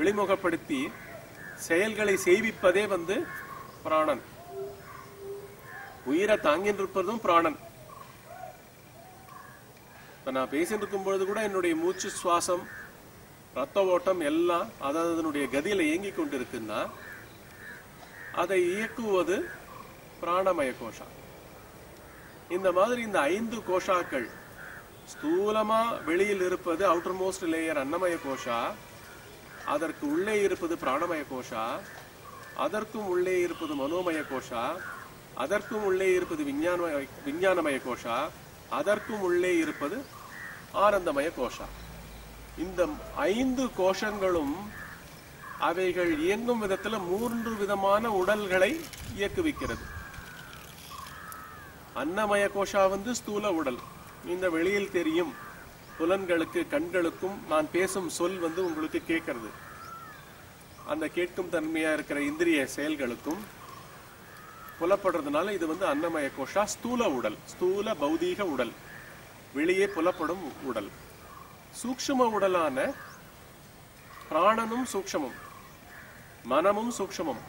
வெளிமுகப்படுத்தி செயல்களை செய்விப்பதே வந்து பிராணன் உயிரை தாங்கின்றிருப்பதும் பிராணன் இப்ப நான் பேசிட்டு இருக்கும் பொழுது கூட என்னுடைய மூச்சு சுவாசம் ரத்த ஓட்டம் எல்லாம் அதாவது அதனுடைய கதியில இயங்கிக் கொண்டிருக்குன்னா அதை இயக்குவது பிராணமய கோஷா இந்த மாதிரி இந்த ஐந்து கோஷாக்கள் ஸ்தூலமா வெளியில் இருப்பது அவுட்டர் மோஸ்ட் லேயர் அன்னமய கோஷா அதற்கு உள்ளே இருப்பது பிராணமய கோஷா அதற்கும் உள்ளே இருப்பது மனோமய கோஷா அதற்கும் உள்ளே இருப்பது விஞ்ஞானமய விஞ்ஞானமய கோஷா அதற்கும் உள்ளே இருப்பது ஆனந்தமய கோஷா இந்த ஐந்து கோஷங்களும் அவைகள் இயங்கும் விதத்துல மூன்று விதமான உடல்களை இயக்குவிக்கிறது அன்னமய கோஷா வந்து ஸ்தூல உடல் இந்த வெளியில் தெரியும் புலன்களுக்கு கண்களுக்கும் நான் பேசும் சொல் வந்து உங்களுக்கு கேட்கறது அந்த கேட்கும் தன்மையா இருக்கிற இந்திரிய செயல்களுக்கும் புலப்படுறதுனால இது வந்து அன்னமய கோஷா ஸ்தூல உடல் ஸ்தூல பௌதீக உடல் வெளியே புலப்படும் உடல் சூக்ஷ்ம உடலான பிராணனும் சூக்ஷ்மம் மனமும் சூக்ஷ்மம்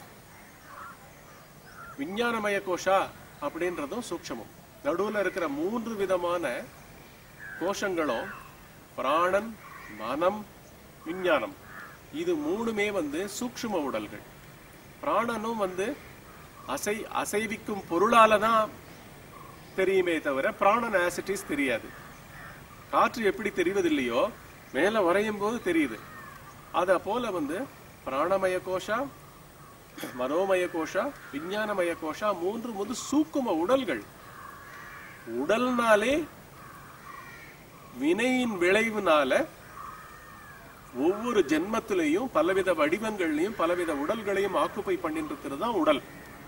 விஞ்ஞானமய கோஷா அப்படின்றதும் சூக்ஷ்மம் நடுவுல இருக்கிற மூன்று விதமான கோஷங்களும் பிராணன் மனம் விஞ்ஞானம் இது மூணுமே வந்து சூக்ஷ்ம உடல்கள் பிராணனும் வந்து அசை அசைவிக்கும் பொருளால தான் தெரியுமே தவிர பிராணன் ஆசிட்டிஸ் தெரியாது காற்று எப்படி தெரிவதில்லையோ மேல வரையும் போது தெரியுது அத போல வந்து பிராணமய கோஷா மனோமய கோஷா விஞ்ஞானமய கோஷா மூன்று முது சூக்கும உடல்கள் உடல்னாலே வினையின் விளைவுனால ஒவ்வொரு ஜென்மத்திலையும் பலவித வடிவங்கள்லையும் பலவித உடல்களையும் ஆக்குப்பை பண்ணிட்டு இருக்கிறது தான் உடல்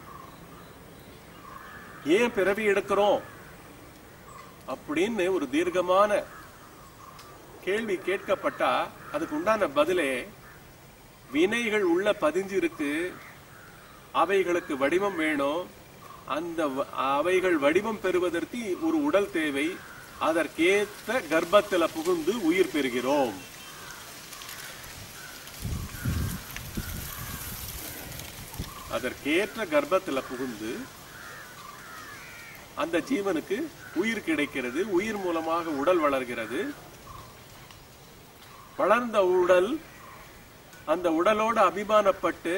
ஏன் பிறவி எடுக்கிறோம் அப்படின்னு ஒரு தீர்க்கமான கேள்வி கேட்கப்பட்டா அதுக்கு உண்டான பதிலே வினைகள் உள்ள பதிஞ்சு இருக்கு அவைகளுக்கு வடிவம் வேணும் அந்த வ- அவைகள் வடிவம் பெறுவதற்கு ஒரு உடல் தேவை அதற்கேற்ற கர்ப்பத்துல புகுந்து உயிர் பெறுகிறோம் அதற்கேற்ற கர்ப்பத்துல புகுந்து அந்த ஜீவனுக்கு உயிர் கிடைக்கிறது உயிர் மூலமாக உடல் வளர்கிறது வளர்ந்த உடல் அந்த உடலோடு அபிமானப்பட்டு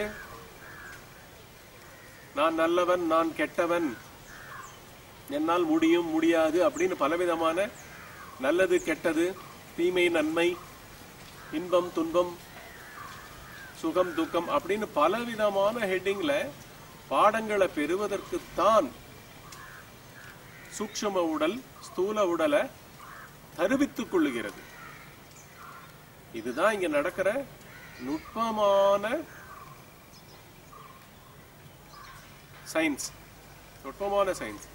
நான் நல்லவன் நான் கெட்டவன் என்னால் முடியும் முடியாது அப்படின்னு பலவிதமான நல்லது கெட்டது தீமை நன்மை இன்பம் துன்பம் சுகம் துக்கம் அப்படின்னு பலவிதமான ஹெட்டிங்ல பாடங்களை பெறுவதற்குத்தான் சூக்ஷ்ம உடல் ஸ்தூல உடலை தருவித்துக் கொள்ளுகிறது இதுதான் இங்க நடக்கிற நுட்பமான சயின்ஸ் நுட்பமான சயின்ஸ்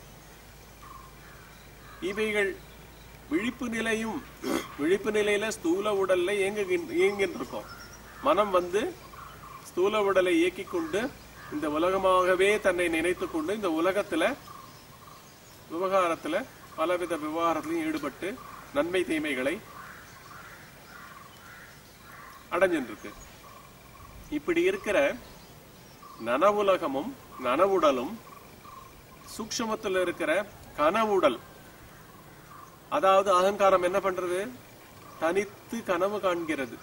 இவைகள் விழிப்பு நிலையும் விழிப்பு நிலையில ஸ்தூல உடல்ல இயங்குகின்ற இயங்கின்னு இருக்கோம் மனம் வந்து ஸ்தூல உடலை இயக்கிக் கொண்டு இந்த உலகமாகவே தன்னை நினைத்துக் கொண்டு இந்த உலகத்துல விவகாரத்துல பலவித விவகாரத்திலையும் ஈடுபட்டு நன்மை தீமைகளை அடைஞ்சுட்டு இருக்கு இப்படி இருக்கிற நனவுலகமும் நனவுடலும் சூக்ஷ்மத்துல இருக்கிற கனவுடல் அதாவது அகங்காரம் என்ன பண்றது தனித்து கனவு காண்கிறது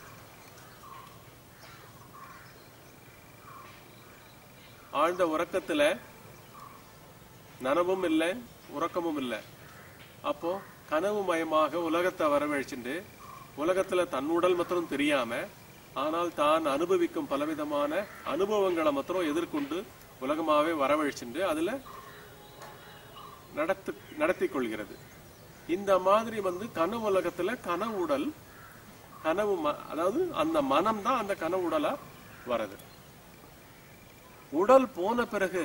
ஆழ்ந்த உறக்கத்துல நனவும் இல்லை உறக்கமும் இல்லை அப்போ கனவு மயமாக உலகத்தை வரவழைச்சுண்டு உலகத்துல தன் உடல் மாத்திரம் தெரியாம ஆனால் தான் அனுபவிக்கும் பலவிதமான அனுபவங்களை மாத்திரம் எதிர்கொண்டு உலகமாவே வரவழைச்சுண்டு அதுல நடத்து நடத்தி கொள்கிறது இந்த மாதிரி வந்து கனவு உலகத்துல கனவு உடல் கனவு ம- அதாவது அந்த மனம் தான் அந்த கனவு உடலா வரது உடல் போன பிறகு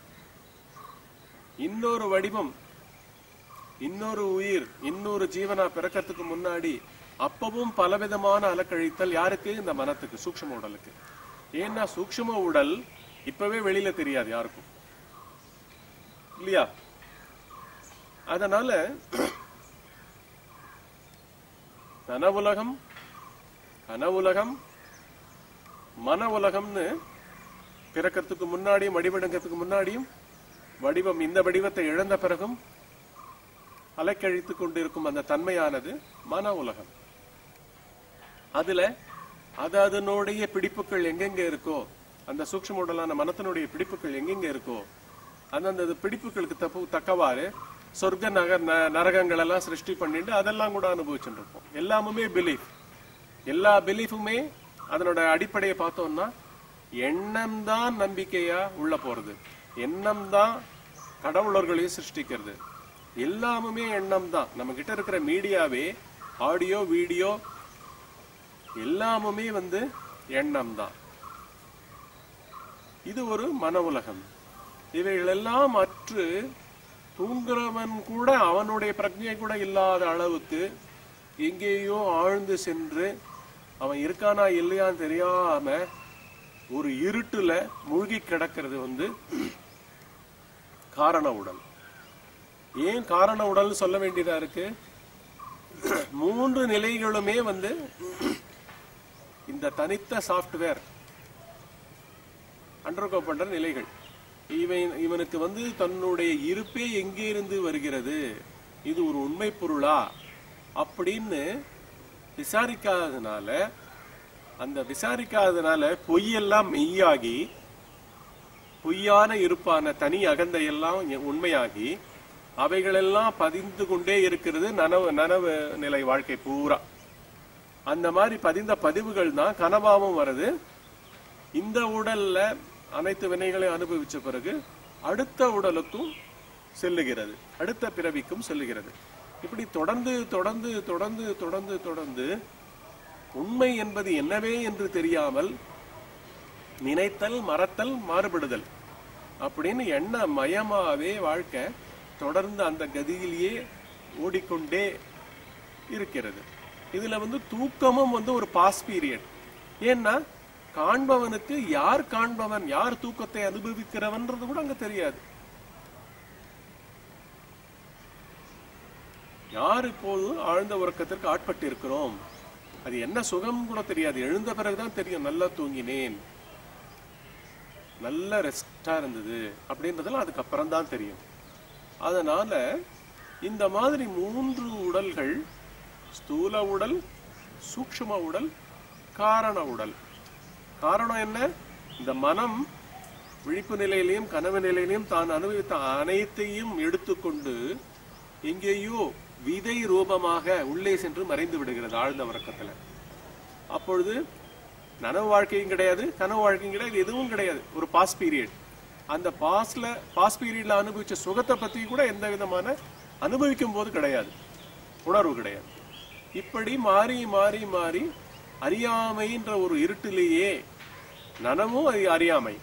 இன்னொரு வடிவம் இன்னொரு உயிர் இன்னொரு ஜீவனா பிறக்கிறதுக்கு முன்னாடி அப்பவும் பலவிதமான அலக்கழித்தல் யாருக்கு இந்த மனத்துக்கு சூக்ஷ்ம உடலுக்கு ஏன்னா சூக்ஷ்ம உடல் இப்பவே வெளியில தெரியாது யாருக்கும் இல்லையா அதனால கனவுலகம் கனவுலகம் மன உலகம்னு பிறக்கிறதுக்கு முன்னாடியும் வடிவெடுக்கிறதுக்கு முன்னாடியும் வடிவம் இந்த வடிவத்தை இழந்த பிறகும் அலைக்கழித்துக் கொண்டிருக்கும் அந்த தன்மையானது மன உலகம் அதுல அது அதனுடைய பிடிப்புகள் எங்கெங்க இருக்கோ அந்த சூக்ஷ்ம உடலான மனத்தினுடைய பிடிப்புகள் எங்கெங்க இருக்கோ அந்தந்த பிடிப்புகளுக்கு தப்பு தக்கவாறு சொர்க்க நகர் ந- நரகங்கள் எல்லாம் சிருஷ்டி பண்ணிட்டு அதெல்லாம் கூட அனுபவிச்சுட்டு இருப்போம் எல்லாமுமே பிலீஃப் எல்லா பிலீஃபுமே அதனோட அடிப்படையை பார்த்தோம்னா எண்ணம் தான் நம்பிக்கையா உள்ள போறது எண்ணம் தான் கடவுளர்களையும் சிருஷ்டிக்கிறது எல்லாமுமே எண்ணம் தான் நம்ம கிட்ட இருக்கிற மீடியாவே ஆடியோ வீடியோ எல்லாமுமே வந்து எண்ணம் தான் இது ஒரு மன உலகம் இவைகளெல்லாம் அற்று தூங்குறவன் கூட அவனுடைய பிரஜை கூட இல்லாத அளவுக்கு எங்கேயோ ஆழ்ந்து சென்று அவன் இருக்கானா இல்லையான்னு தெரியாம ஒரு இருட்டுல மூழ்கி கிடக்கிறது வந்து காரண உடல் ஏன் காரண உடல் சொல்ல வேண்டியதா இருக்கு மூன்று நிலைகளுமே வந்து இந்த தனித்த சாஃப்ட்வேர் அண்டர்கோ பண்ற நிலைகள் இவன் இவனுக்கு வந்து தன்னுடைய இருப்பே எங்கே இருந்து வருகிறது இது ஒரு உண்மை பொருளா அப்படின்னு விசாரிக்காததுனால அந்த விசாரிக்காததுனால பொய்யெல்லாம் மெய்யாகி பொய்யான இருப்பான தனி அகந்தையெல்லாம் உண்மையாகி அவைகளெல்லாம் பதிந்து கொண்டே இருக்கிறது நனவு நனவு நிலை வாழ்க்கை பூரா அந்த மாதிரி பதிந்த பதிவுகள் தான் கனவாவும் வருது இந்த உடல்ல அனைத்து வினைகளையும் அனுபவிச்ச பிறகு அடுத்த உடலுக்கும் செல்லுகிறது அடுத்த பிறவிக்கும் செல்லுகிறது இப்படி தொடர்ந்து தொடர்ந்து தொடர்ந்து தொடர்ந்து தொடர்ந்து உண்மை என்பது என்னவே என்று தெரியாமல் நினைத்தல் மறத்தல் மாறுபடுதல் அப்படின்னு எண்ண மயமாவே வாழ்க்கை தொடர்ந்து அந்த கதியிலேயே ஓடிக்கொண்டே இருக்கிறது இதுல வந்து தூக்கமும் வந்து ஒரு பாஸ் பீரியட் ஏன்னா காண்பவனுக்கு யார் காண்பவன் யார் தூக்கத்தை அனுபவிக்கிறவன்றது கூட அங்க தெரியாது யார் இப்போது ஆழ்ந்த உறக்கத்திற்கு ஆட்பட்டு இருக்கிறோம் அது என்ன சுகம் கூட தெரியாது எழுந்த பிறகுதான் தெரியும் நல்லா தூங்கினேன் நல்ல ரெஸ்டா இருந்தது அப்படின்றதெல்லாம் அதுக்கப்புறம் தான் தெரியும் அதனால இந்த மாதிரி மூன்று உடல்கள் ஸ்தூல உடல் சூக்ஷ்ம உடல் காரண உடல் காரணம் என்ன இந்த மனம் விழிப்பு நிலையிலையும் கனவு நிலையிலையும் தான் அனுபவித்த அனைத்தையும் எடுத்துக்கொண்டு எங்கேயோ விதை ரூபமாக உள்ளே சென்று மறைந்து விடுகிறது ஆழ்ந்த உறக்கத்துல அப்பொழுது நனவு வாழ்க்கையும் கிடையாது கனவு வாழ்க்கையும் கிடையாது எதுவும் கிடையாது ஒரு பாஸ் பீரியட் அந்த பாஸ்ல பாஸ் பீரியட்ல அனுபவிச்ச சுகத்தை பத்தி கூட எந்த விதமான அனுபவிக்கும் போது கிடையாது உணர்வு கிடையாது இப்படி மாறி மாறி மாறி அறியாமைன்ற ஒரு இருட்டிலேயே நனவும் அது அறியாமை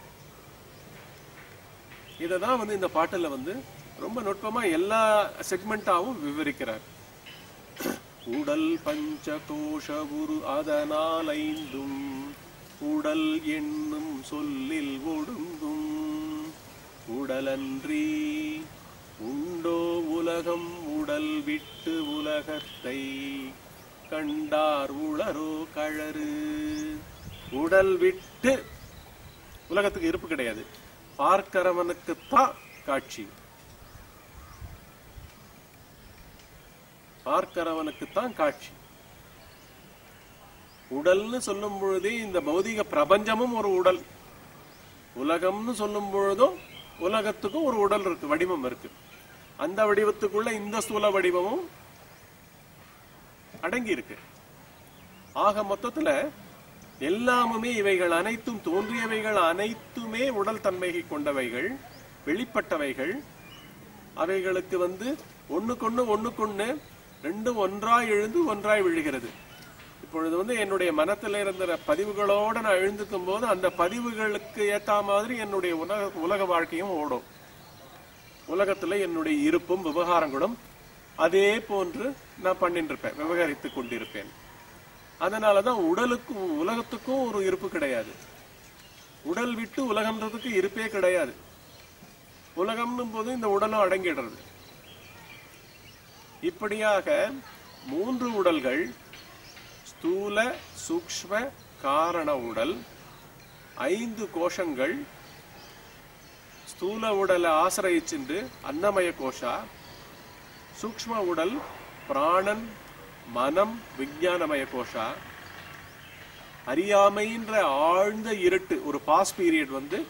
இததான் வந்து இந்த பாட்டுல வந்து ரொம்ப நுட்பமா எல்லா செக்மெண்டாவும் விவரிக்கிறார் உடல் பஞ்ச கோஷ உரு அதனால் ஐந்தும் உடல் என்னும் சொல்லில் ஒடுங்கும் உடலன்றி உண்டோ உலகம் உடல் விட்டு உலகத்தை கண்டார் உளரோ கழறு உடல் விட்டு உலகத்துக்கு இருப்பு கிடையாது பார்க்கிறவனுக்குத்தான் காட்சி பார்க்கிறவனுக்குத்தான் காட்சி உடல்னு சொல்லும் பொழுதே இந்த பௌதிக பிரபஞ்சமும் ஒரு உடல் உலகம்னு சொல்லும் பொழுதும் உலகத்துக்கும் ஒரு உடல் இருக்கு வடிவம் இருக்கு அந்த வடிவத்துக்குள்ள இந்த ஸ்தூல வடிவமும் அடங்கி இருக்கு ஆக மொத்தத்துல எல்லாமுமே இவைகள் அனைத்தும் தோன்றியவைகள் அனைத்துமே உடல் தன்மையை கொண்டவைகள் வெளிப்பட்டவைகள் அவைகளுக்கு வந்து ஒண்ணுக்கொண்ணு ஒண்ணுக்கொண்ணு ரெண்டும் ஒன்றாய் எழுந்து ஒன்றாய் விழுகிறது இப்பொழுது வந்து என்னுடைய மனத்துல இருந்த பதிவுகளோட நான் எழுந்துக்கும் போது அந்த பதிவுகளுக்கு ஏத்த மாதிரி என்னுடைய உலக உலக வாழ்க்கையும் ஓடும் உலகத்துல என்னுடைய இருப்பும் விவகாரங்களும் அதே போன்று நான் பண்ணிட்டு இருப்பேன் விவகரித்துக் கொண்டிருப்பேன் அதனாலதான் உடலுக்கும் உலகத்துக்கும் ஒரு இருப்பு கிடையாது உடல் விட்டு உலகம்ன்றதுக்கு இருப்பே கிடையாது உலகம்னும் போது இந்த உடலும் அடங்கிடுறது இப்படியாக மூன்று உடல்கள் ஸ்தூல சூக்ஷ்ம காரண உடல் ஐந்து கோஷங்கள் ஸ்தூல உடலை ஆசிரயிச்சுண்டு அன்னமய கோஷா சூக்ஷ்ம உடல் பிராணன் மனம் விஞ்ஞானமய கோஷா அறியாமைன்ற ஆழ்ந்த இருட்டு ஒரு பாஸ் பீரியட் வந்து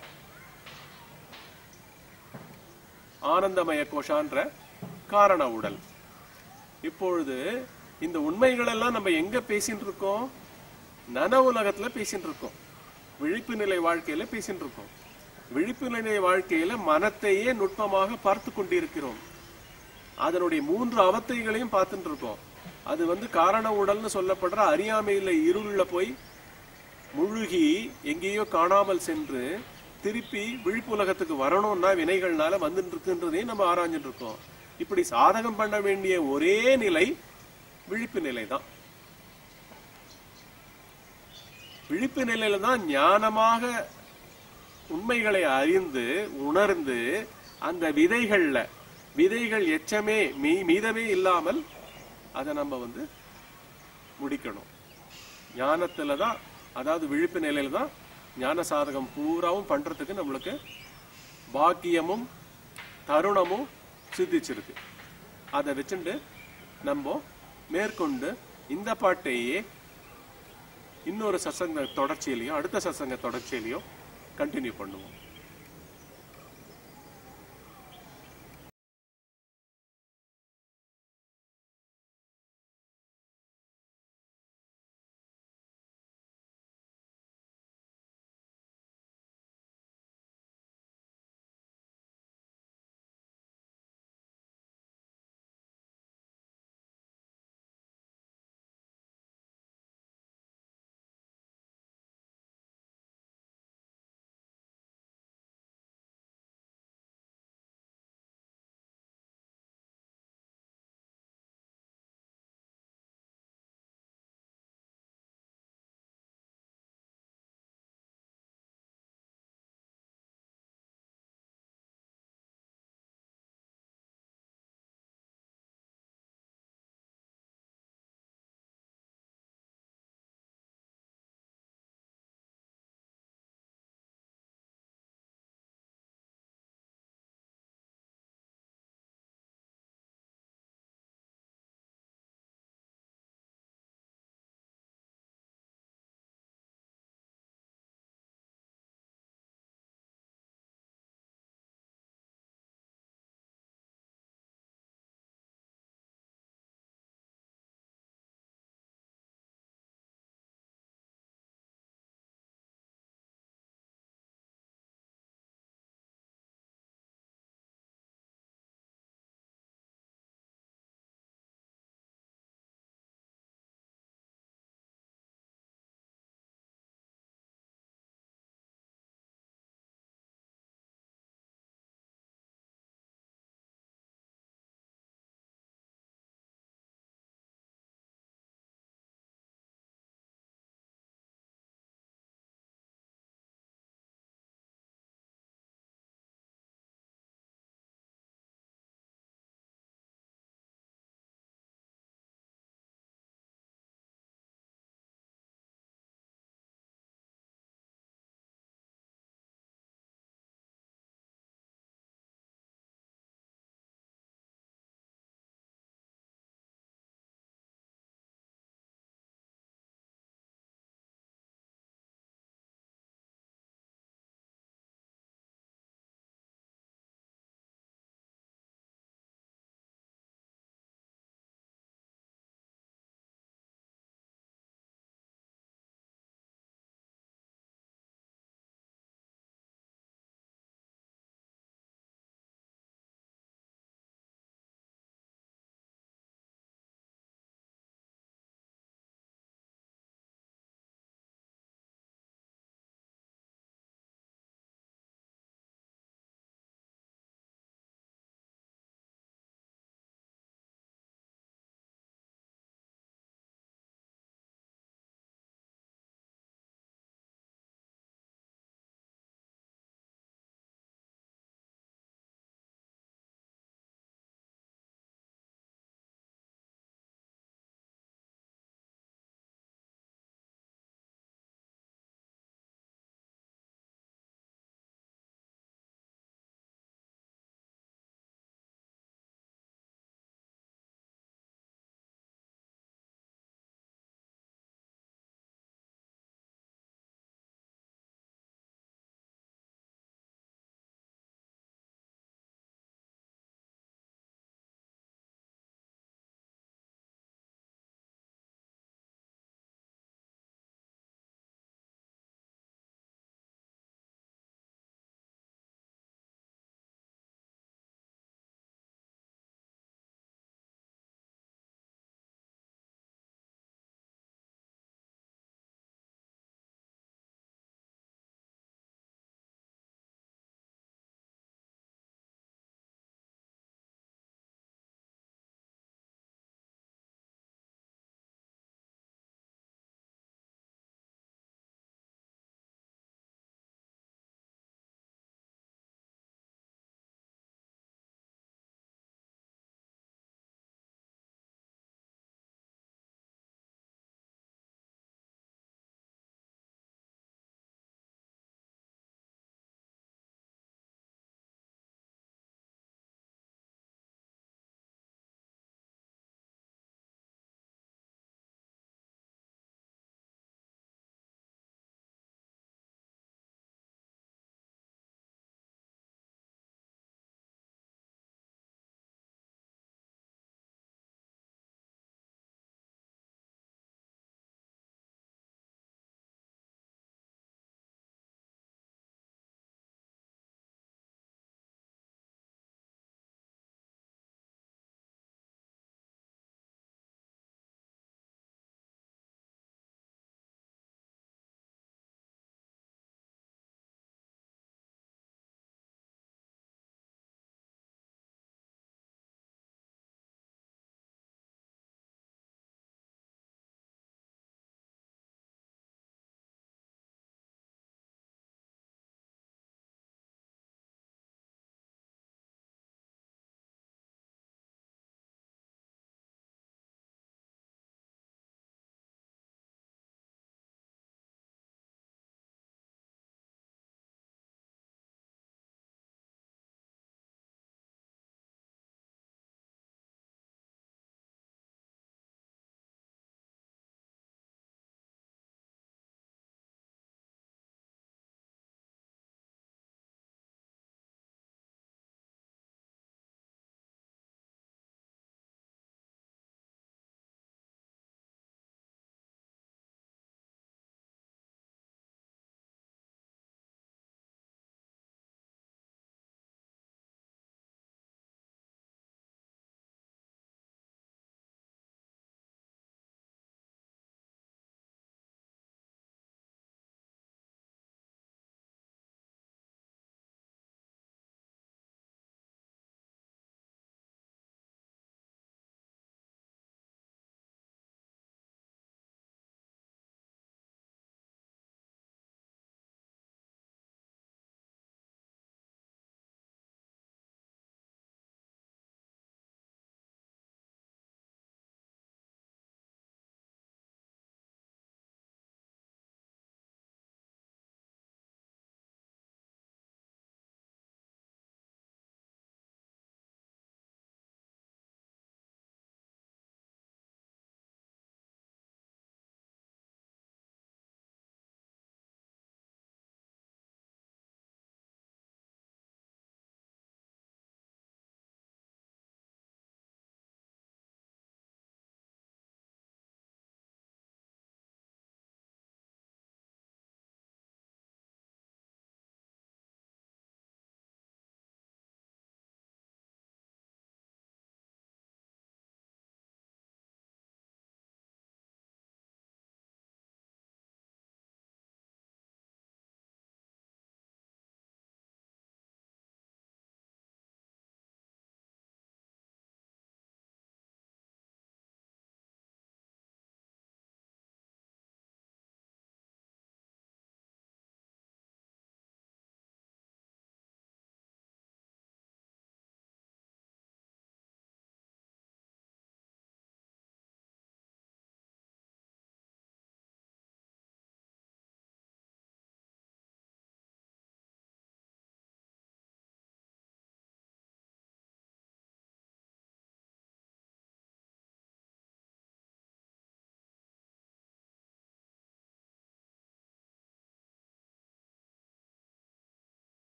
ஆனந்தமய கோஷான்ற காரண உடல் இப்பொழுது இந்த உண்மைகள் எல்லாம் நம்ம எங்க பேசிட்டு இருக்கோம் நன உலகத்துல பேசிட்டு இருக்கோம் விழிப்பு நிலை வாழ்க்கையில பேசிட்டு இருக்கோம் விழிப்பு நிலை வாழ்க்கையில மனத்தையே நுட்பமாக பார்த்து கொண்டிருக்கிறோம் அதனுடைய மூன்று அவத்தைகளையும் பார்த்துட்டு இருக்கோம் அது வந்து காரண உடல்னு சொல்லப்படுற அறியாமையில இருள்ல போய் முழுகி எங்கேயோ காணாமல் சென்று திருப்பி விழிப்புலகத்துக்கு வரணும்னா வினைகள்னால வந்துட்டு இருக்குன்றதையும் நம்ம ஆராய்ஞ்சிட்டு இருக்கோம் இப்படி சாதகம் பண்ண வேண்டிய ஒரே நிலை விழிப்பு நிலை தான் விழிப்பு நிலையில தான் ஞானமாக உண்மைகளை அறிந்து உணர்ந்து அந்த விதைகள்ல விதைகள் எச்சமே மீ மீதமே இல்லாமல் அதை நம்ம வந்து முடிக்கணும் ஞானத்துல தான் அதாவது விழிப்பு நிலையில தான் ஞான சாதகம் பூராவும் பண்றதுக்கு நம்மளுக்கு பாக்கியமும் தருணமும் சித்திச்சிருக்கு அதை வச்சுட்டு நம்ம மேற்கொண்டு இந்த பாட்டையே இன்னொரு சசங்க தொடர்ச்சியிலையும் அடுத்த சசங்க தொடர்ச்சியிலையும் கண்டினியூ பண்ணுவோம்